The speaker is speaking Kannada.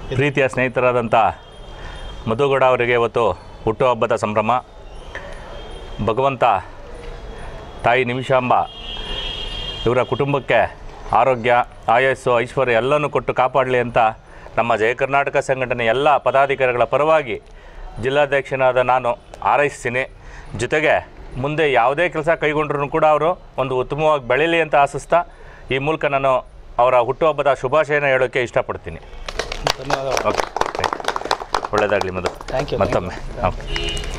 ಪ್ರೀತಿಯ ಸ್ನೇಹಿತರಾದಂಥ ಮಧುಗೌಡ ಅವರಿಗೆ ಇವತ್ತು ಹುಟ್ಟುಹಬ್ಬದ ಸಂಭ್ರಮ ಭಗವಂತ ತಾಯಿ ನಿಮಿಷಾಂಬ ಇವರ ಕುಟುಂಬಕ್ಕೆ ಆರೋಗ್ಯ ಆಯಸ್ಸು ಐಶ್ವರ್ಯ ಎಲ್ಲನೂ ಕೊಟ್ಟು ಕಾಪಾಡಲಿ ಅಂತ ನಮ್ಮ ಜಯ ಕರ್ನಾಟಕ ಸಂಘಟನೆ ಎಲ್ಲ ಪದಾಧಿಕಾರಿಗಳ ಪರವಾಗಿ ಜಿಲ್ಲಾಧ್ಯಕ್ಷನಾದ ನಾನು ಹಾರೈಸ್ತೀನಿ ಜೊತೆಗೆ ಮುಂದೆ ಯಾವುದೇ ಕೆಲಸ ಕೈಗೊಂಡ್ರೂ ಕೂಡ ಅವರು ಒಂದು ಉತ್ತಮವಾಗಿ ಬೆಳೀಲಿ ಅಂತ ಆಶಿಸ್ತಾ ಈ ಮೂಲಕ ನಾನು ಅವರ ಹುಟ್ಟುಹಬ್ಬದ ಶುಭಾಶಯನ ಹೇಳೋಕ್ಕೆ ಇಷ್ಟಪಡ್ತೀನಿ ಧನ್ಯವಾದಗಳು ಓಕೆ ಒಳ್ಳೆಯದಾಗಲಿ ಮಧು ಥ್ಯಾಂಕ್ ಯು ಮತ್ತೊಮ್ಮೆ ಓಕೆ